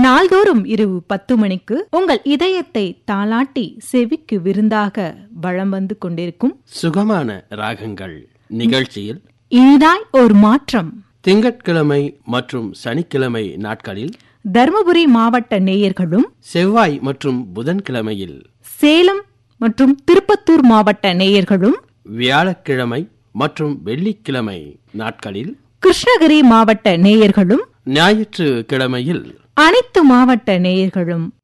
நாள்தோறும் இரவு பத்து மணிக்கு உங்கள் இதயத்தை தாளாட்டி செவிக்கு விருந்தாக வளம் வந்து கொண்டிருக்கும் சுகமான ராகங்கள் நிகழ்ச்சியில் இனிதாய் ஒரு மாற்றம் திங்கட்கிழமை மற்றும் சனிக்கிழமை நாட்களில் தருமபுரி மாவட்ட நேயர்களும் செவ்வாய் மற்றும் புதன்கிழமையில் சேலம் மற்றும் திருப்பத்தூர் மாவட்ட நேயர்களும் வியாழக்கிழமை மற்றும் வெள்ளிக்கிழமை நாட்களில் கிருஷ்ணகிரி மாவட்ட நேயர்களும் ஞாயிற்றுக்கிழமையில் அனைத்து மாவட்ட நேயர்களும்